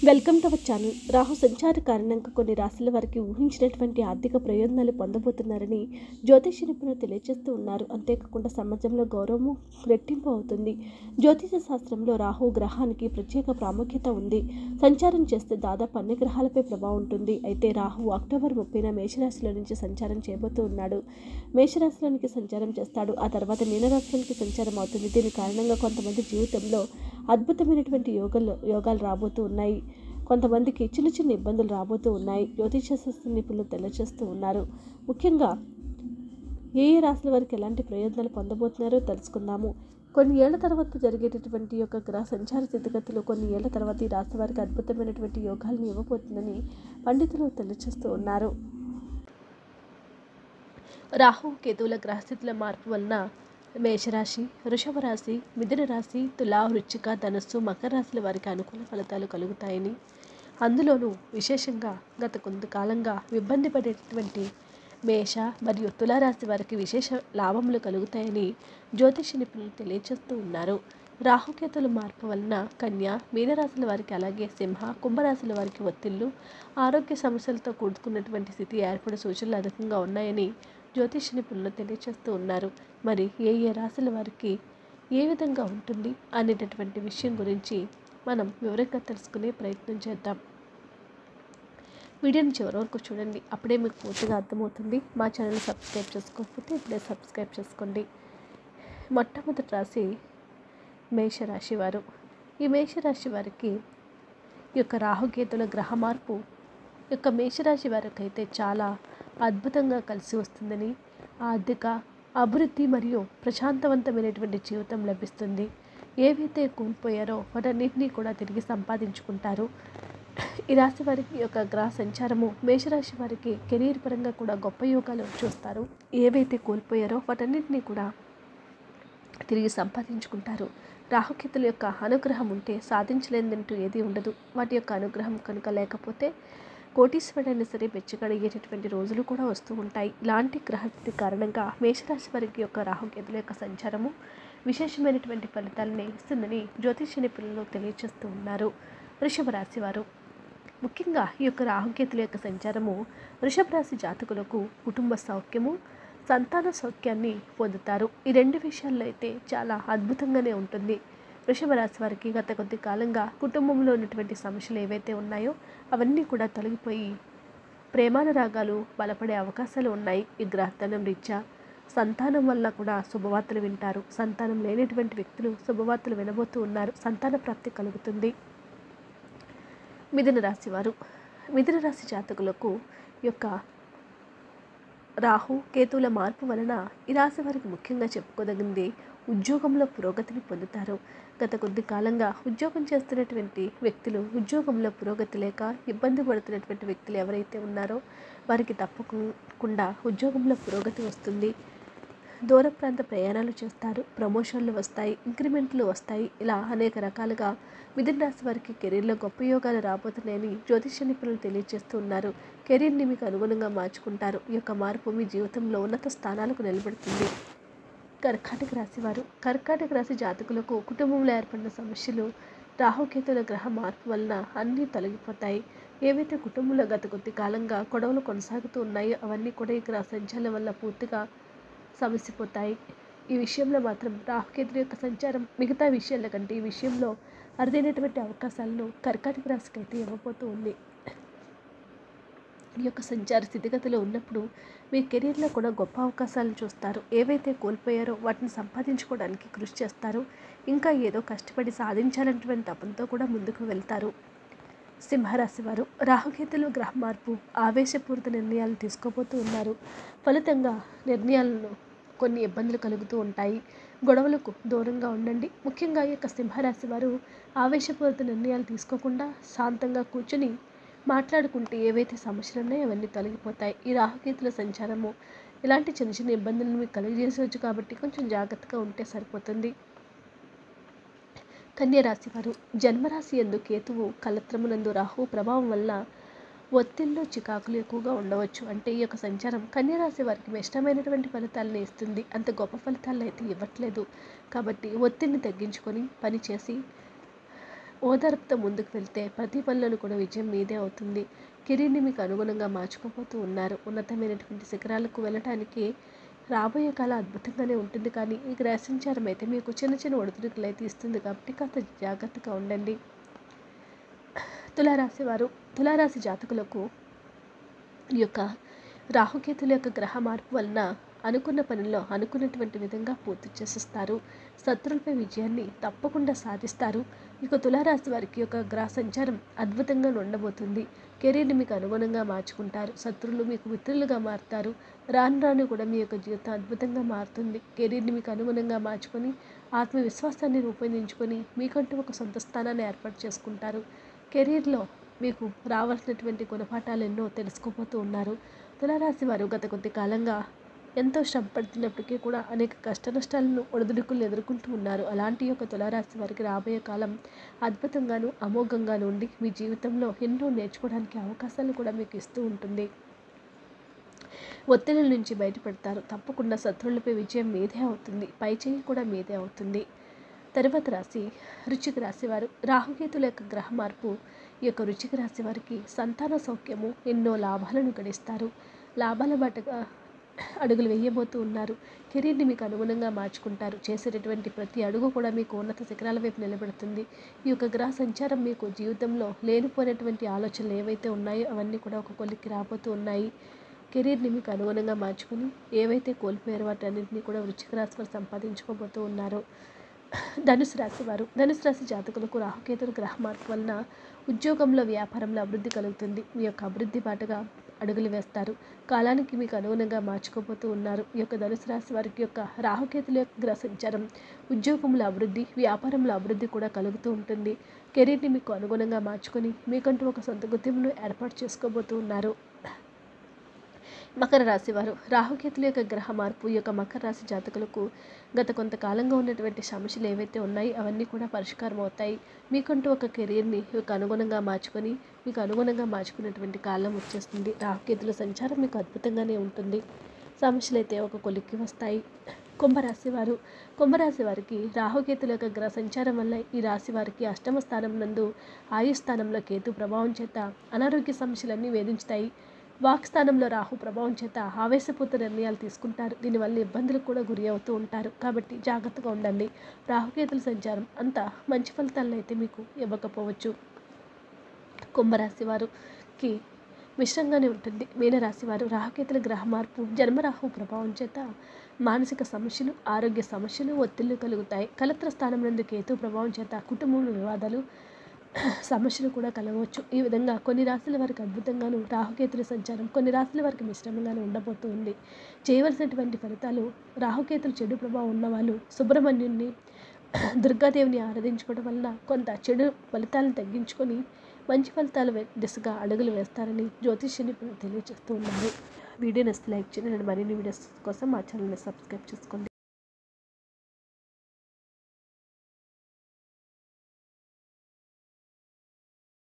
welcome to our channel Rahu సంచార కారణంగా కొన్ని రాశుల వారికి ఊహించినటువంటి ఆర్థిక ప్రయోజనాలు పొందబోతున్నారని జ్యోతిష నిపుణులు తెలియజేస్తూ ఉన్నారు అంతేకాకుండా సమాజంలో గౌరవము రెట్టింపు అవుతుంది జ్యోతిష శాస్త్రంలో రాహు గ్రహానికి ప్రత్యేక ప్రాముఖ్యత ఉంది సంచారం చేస్తే దాదాపు అన్ని గ్రహాలపై ప్రభావం ఉంటుంది అయితే రాహు అక్టోబర్ ముప్పైన మేషరాశిలో నుంచి సంచారం చేయబోతూ ఉన్నాడు మేషరాశిలోనికి సంచారం చేస్తాడు ఆ తర్వాత మీనరాశిలోనికి సంచారం అవుతుంది దీని కారణంగా కొంతమంది జీవితంలో అద్భుతమైనటువంటి యోగాలు యోగాలు రాబోతూ ఉన్నాయి కొంతమందికి చిన్న చిన్న ఇబ్బందులు రాబోతూ ఉన్నాయి జ్యోతిష శాస్త్ర నిపుణులు తెలియజేస్తూ ఉన్నారు ముఖ్యంగా ఏ ఏ రాశుల వారికి ఎలాంటి ప్రయోజనాలు పొందబోతున్నారో తెలుసుకుందాము కొన్ని ఏళ్ల తర్వాత జరిగేటటువంటి యొక్క గ్రహ సంచార స్థితిగతులు కొన్ని ఏళ్ల తర్వాత ఈ రాశి వారికి అద్భుతమైనటువంటి యోగాలను ఇవ్వబోతుందని పండితులు తెలియజేస్తూ ఉన్నారు రాహు కేతువుల గ్రహస్థితుల మార్పు వలన మేషరాశి వృషభ రాశి మిథున రాశి తులా వృచ్చిక ధనస్సు మకర రాశుల వారికి అనుకూల ఫలితాలు కలుగుతాయని అందులోనూ విశేషంగా గత కొంతకాలంగా ఇబ్బంది పడేటటువంటి మేష మరియు తులారాశి వారికి విశేష లాభములు కలుగుతాయని జ్యోతిష నిపుణులు తెలియజేస్తూ ఉన్నారు రాహుకేతుల మార్పు వలన కన్య మీనరాశుల వారికి అలాగే సింహ కుంభరాశుల వారికి ఒత్తిళ్లు ఆరోగ్య సమస్యలతో కూడుకున్నటువంటి స్థితి ఏర్పడే సూచనలు అధికంగా ఉన్నాయని జ్యోతిష నిపుణులు తెలియజేస్తూ ఉన్నారు మరి ఏ ఏ రాశుల వారికి ఏ విధంగా ఉంటుంది అనేటటువంటి విషయం గురించి మనం వివరంగా తెలుసుకునే ప్రయత్నం చేద్దాం వీడియోని చివరి వరకు చూడండి అప్పుడే మీకు పూర్తిగా అర్థమవుతుంది మా ఛానల్ సబ్స్క్రైబ్ చేసుకోకపోతే ఇప్పుడే సబ్స్క్రైబ్ చేసుకోండి మొట్టమొదటి రాశి మేషరాశి వారు ఈ మేషరాశి వారికి ఈ యొక్క రాహుకేతుల గ్రహ మార్పు ఈ యొక్క మేషరాశి వారికి అయితే చాలా అద్భుతంగా కలిసి వస్తుందని ఆర్థిక అభివృద్ధి మరియు ప్రశాంతవంతమైనటువంటి జీవితం లభిస్తుంది ఏవైతే కోల్పోయారో వాటన్నింటినీ కూడా తిరిగి సంపాదించుకుంటారు ఈ రాశి వారికి యొక్క గ్రహ సంచారము మేషరాశి వారికి కెరీర్ పరంగా కూడా గొప్ప యోగాలు చూస్తారు ఏవైతే కోల్పోయారో వాటన్నింటినీ కూడా తిరిగి సంపాదించుకుంటారు రాహుకేతుల యొక్క అనుగ్రహం ఉంటే సాధించలేదంటూ ఏది ఉండదు వాటి యొక్క అనుగ్రహం కనుక లేకపోతే కోటీశ్వరుడైనా సరే బెచ్చగడిగేటటువంటి రోజులు కూడా వస్తూ ఉంటాయి ఇలాంటి గ్రహస్థితి కారణంగా మేషరాశి వారికి యొక్క రాహుకేతుల యొక్క సంచారము విశేషమైనటువంటి ఫలితాలను ఇస్తుందని జ్యోతిష నిపుణులు తెలియజేస్తూ ఉన్నారు వృషభ రాశి వారు ముఖ్యంగా ఈ యొక్క రాహుకేతుల యొక్క సంచారము వృషభ రాశి జాతకులకు కుటుంబ సౌఖ్యము సంతాన సౌఖ్యాన్ని పొందుతారు ఈ రెండు విషయాల్లో అయితే చాలా అద్భుతంగానే ఉంటుంది వృషభ రాశి వారికి గత కొద్ది కాలంగా కుటుంబంలో ఉన్నటువంటి సమస్యలు ఏవైతే ఉన్నాయో అవన్నీ కూడా తొలగిపోయి ప్రేమానురాగాలు బలపడే అవకాశాలు ఉన్నాయి ఈ గ్రహస్థానం రీత్యా సంతానం వల్ల కూడా శుభవార్తలు వింటారు సంతానం లేనటువంటి వ్యక్తులు శుభవార్తలు వినబోతూ ఉన్నారు సంతాన ప్రాప్తి కలుగుతుంది మిథున రాశి వారు మిథున రాశి జాతకులకు యొక్క రాహు కేతువుల మార్పు వలన ఈ రాశి వారికి ముఖ్యంగా చెప్పుకోదగింది ఉద్యోగంలో పురోగతిని పొందుతారు గత కొద్ది కాలంగా ఉద్యోగం చేస్తున్నటువంటి వ్యక్తులు ఉద్యోగంలో పురోగతి లేక ఇబ్బంది పడుతున్నటువంటి వ్యక్తులు ఎవరైతే ఉన్నారో వారికి తప్పకుండా ఉద్యోగంలో పురోగతి వస్తుంది దూర ప్రాంత ప్రయాణాలు చేస్తారు ప్రమోషన్లు వస్తాయి ఇంక్రిమెంట్లు వస్తాయి ఇలా అనేక రకాలుగా మిథున రాశి వారికి కెరీర్లో గొప్ప యోగాలు రాబోతున్నాయని జ్యోతిష నిపుణులు తెలియజేస్తూ ఉన్నారు కెరీర్ని మీకు అనుగుణంగా మార్చుకుంటారు ఈ యొక్క మార్పు మీ జీవితంలో ఉన్నత స్థానాలకు నిలబెడుతుంది కర్కాటక రాశి వారు కర్కాటక రాశి జాతకులకు కుటుంబంలో ఏర్పడిన సమస్యలు రాహుకేతుల గ్రహ మార్పు వలన అన్నీ తొలగిపోతాయి ఏవైతే కుటుంబంలో గత కొద్ది కాలంగా గొడవలు కొనసాగుతూ ఉన్నాయో అవన్నీ కూడా ఈ గ్రహ సంచారం వల్ల పూర్తిగా సమసిపోతాయి ఈ విషయంలో మాత్రం రాహుకేతుల యొక్క సంచారం మిగతా విషయాల కంటే ఈ విషయంలో అరుదైనటువంటి అవకాశాలను కర్కాటక రాశికి అయితే ఇవ్వబోతూ ఉంది ఈ యొక్క సంచార స్థితిగతిలో ఉన్నప్పుడు మీ కెరీర్లో కూడా గొప్ప అవకాశాలను చూస్తారు ఏవైతే కోల్పోయారో వాటిని సంపాదించుకోవడానికి కృషి చేస్తారు ఇంకా ఏదో కష్టపడి సాధించాలన్నటువంటి తపంతో కూడా ముందుకు వెళ్తారు సింహరాశి వారు రాహుకేతులు గ్రహ మార్పు ఆవేశపూరిత నిర్ణయాలు తీసుకోబోతూ ఉన్నారు ఫలితంగా నిర్ణయాలను కొన్ని ఇబ్బందులు కలుగుతూ ఉంటాయి గొడవలకు దూరంగా ఉండండి ముఖ్యంగా ఈ యొక్క సింహరాశి వారు ఆవేశపూరిత నిర్ణయాలు తీసుకోకుండా శాంతంగా కూర్చొని మాట్లాడుకుంటే ఏవైతే సమస్యలు ఉన్నాయో అవన్నీ తొలగిపోతాయి ఈ రాహుకేతుల సంచారము ఇలాంటి చిన్న చిన్న ఇబ్బందులను మీకు కలిగజేసవచ్చు కాబట్టి కొంచెం జాగ్రత్తగా ఉంటే సరిపోతుంది కన్యరాశి వారు జన్మరాశి ఎందు కేతువు కలత్రమునందు రాహు ప్రభావం వల్ల ఒత్తిళ్ళు చికాకులు ఎక్కువగా ఉండవచ్చు అంటే ఈ యొక్క సంచారం కన్యరాశి వారికి ఇష్టమైనటువంటి ఫలితాలను ఇస్తుంది అంత గొప్ప ఫలితాలను అయితే ఇవ్వట్లేదు కాబట్టి ఒత్తిడిని తగ్గించుకొని పని చేసి ఓదార్పుతో ముందుకు వెళ్తే ప్రతి పనులను కూడా విజయం మీదే అవుతుంది కెరీర్ని మీకు అనుగుణంగా మార్చుకోబోతూ ఉన్నారు ఉన్నతమైనటువంటి శిఖరాలకు వెళ్ళటానికి రాబోయే కాలం అద్భుతంగానే ఉంటుంది కానీ ఈ గ్రహ సంచారం అయితే మీకు చిన్న చిన్న ఒడిదుడుకులు అయితే ఇస్తుంది కాబట్టి కాస్త జాగ్రత్తగా ఉండండి తులారాశి వారు తులారాశి జాతకులకు ఈ యొక్క రాహుకేతుల యొక్క గ్రహ మార్పు వలన అనుకున్న పనుల్లో అనుకున్నటువంటి విధంగా పూర్తి చేసేస్తారు శత్రులపై విజయాన్ని తప్పకుండా సాధిస్తారు ఇక తులారాశి వారికి యొక్క గ్రహ సంచారం అద్భుతంగా ఉండబోతుంది కెరీర్ని మీకు అనుగుణంగా మార్చుకుంటారు శత్రువులు మీకు మిత్రులుగా మారుతారు రాను రాను కూడా మీ యొక్క జీవితం అద్భుతంగా మారుతుంది కెరీర్ని మీకు అనుగుణంగా మార్చుకొని ఆత్మవిశ్వాసాన్ని రూపొందించుకొని మీకంటూ ఒక సొంత స్థానాన్ని ఏర్పాటు చేసుకుంటారు కెరీర్లో మీకు రావాల్సినటువంటి గుణపాఠాలు ఎన్నో తెలుసుకోబోతూ ఉన్నారు తులారాశి వారు గత కొద్ది కాలంగా ఎంతో శ్రమ పడుతున్నప్పటికీ కూడా అనేక కష్ట నష్టాలను ఒడిదుడుకులు ఎదుర్కొంటూ ఉన్నారు అలాంటి యొక్క తులారాశి వారికి రాబోయే కాలం అద్భుతంగాను అమోఘంగాను ఉండి మీ జీవితంలో ఎన్నో నేర్చుకోవడానికి అవకాశాలు కూడా మీకు ఇస్తూ ఉంటుంది ఒత్తిడిల నుంచి బయటపడతారు తప్పకుండా శత్రువులపై విజయం మీదే అవుతుంది పై చేయి కూడా మీదే అవుతుంది తరువాత రాశి రుచిక రాశి వారు రాహుకేతుల యొక్క గ్రహ మార్పు ఈ యొక్క రుచిక రాశి వారికి సంతాన సౌఖ్యము ఎన్నో లాభాలను గడిస్తారు లాభాల బాటగా అడుగులు వేయబోతూ ఉన్నారు కెరీర్ని మీకు అనుగుణంగా మార్చుకుంటారు చేసేటటువంటి ప్రతి అడుగు కూడా మీకు ఉన్నత శిఖరాల వైపు నిలబెడుతుంది ఈ యొక్క గ్రహ సంచారం మీకు జీవితంలో లేనిపోయినటువంటి ఆలోచనలు ఏవైతే ఉన్నాయో అవన్నీ కూడా ఒక కొలిక్కి రాబోతూ ఉన్నాయి కెరీర్ని మీకు అనుగుణంగా మార్చుకుని ఏవైతే కోల్పోయారో వాటన్నింటినీ కూడా వృచ్చిక రాశి వారు సంపాదించుకోబోతూ ఉన్నారు ధనుసు రాశి వారు ధనుసు రాశి జాతకులకు రాహుకేతుల గ్రహ మార్పు వలన ఉద్యోగంలో వ్యాపారంలో అభివృద్ధి కలుగుతుంది మీ యొక్క అభివృద్ధి బాటగా అడుగులు వేస్తారు కాలానికి మీకు అనుగుణంగా మార్చుకోబోతూ ఉన్నారు ఈ యొక్క ధనుసు రాశి వారికి యొక్క రాహుకేతుల యొక్క గ్రహ సంచారం ఉద్యోగంలో అభివృద్ధి వ్యాపారంలో అభివృద్ధి కూడా కలుగుతూ ఉంటుంది కెరీర్ని మీకు అనుగుణంగా మార్చుకొని మీకంటూ ఒక సొంత గుర్తింపును ఏర్పాటు చేసుకోబోతూ ఉన్నారు మకర రాశి వారు రాహుకేతుల యొక్క గ్రహ మార్పు ఈ యొక్క మకర రాశి జాతకులకు గత కొంతకాలంగా ఉన్నటువంటి సమస్యలు ఏవైతే ఉన్నాయో అవన్నీ కూడా పరిష్కారం అవుతాయి మీకంటూ ఒక కెరీర్ని మీకు అనుగుణంగా మార్చుకొని మీకు అనుగుణంగా మార్చుకునేటువంటి కాలం వచ్చేస్తుంది రాహుకేతుల సంచారం మీకు అద్భుతంగానే ఉంటుంది సమస్యలు అయితే ఒక కొలిక్కి వస్తాయి కుంభరాశి వారు కుంభరాశి వారికి రాహుకేతుల యొక్క గ్రహ సంచారం వల్ల ఈ రాశి వారికి అష్టమ స్థానం నందు ఆయు స్థానంలో కేతు ప్రభావం చేత అనారోగ్య సమస్యలన్నీ వేధించుతాయి వాక్ స్థానంలో రాహు ప్రభావం చేత ఆవేశపూత నిర్ణయాలు తీసుకుంటారు దీనివల్ల ఇబ్బందులకు కూడా గురి అవుతూ ఉంటారు కాబట్టి జాగ్రత్తగా ఉండండి రాహుకేతుల సంచారం అంత మంచి ఫలితాలను అయితే మీకు ఇవ్వకపోవచ్చు కుంభరాశి వారికి మిశ్రంగానే ఉంటుంది మీనరాశి వారు రాహుకేతుల గ్రహ మార్పు జన్మరాహు ప్రభావం చేత మానసిక సమస్యలు ఆరోగ్య సమస్యలు ఒత్తిళ్లు కలుగుతాయి కలత్ర స్థానం నుండి కేతు ప్రభావం చేత కుటుంబంలో వివాదాలు సమస్యలు కూడా కలగవచ్చు ఈ విధంగా కొన్ని రాశుల వారికి అద్భుతంగాను రాహుకేతుల సంచారం కొన్ని రాశుల వారికి మిశ్రమంగానే ఉండబోతుంది చేయవలసినటువంటి ఫలితాలు రాహుకేతులు చెడు ప్రభావం ఉన్నవాళ్ళు సుబ్రహ్మణ్యుని దుర్గాదేవిని ఆరాధించుకోవడం వలన కొంత చెడు ఫలితాలను తగ్గించుకొని మంచి ఫలితాల వే- దిశగా అడుగులు వేస్తారని జ్యోతిష్య నిపుణులు తెలియజేస్తూ ఉన్నారు వీడియో నచ్చితే లైక్ చేయండి మరిన్ని వీడియోస్ కోసం మా ఛానల్ని సబ్స్క్రైబ్ చేసుకోండి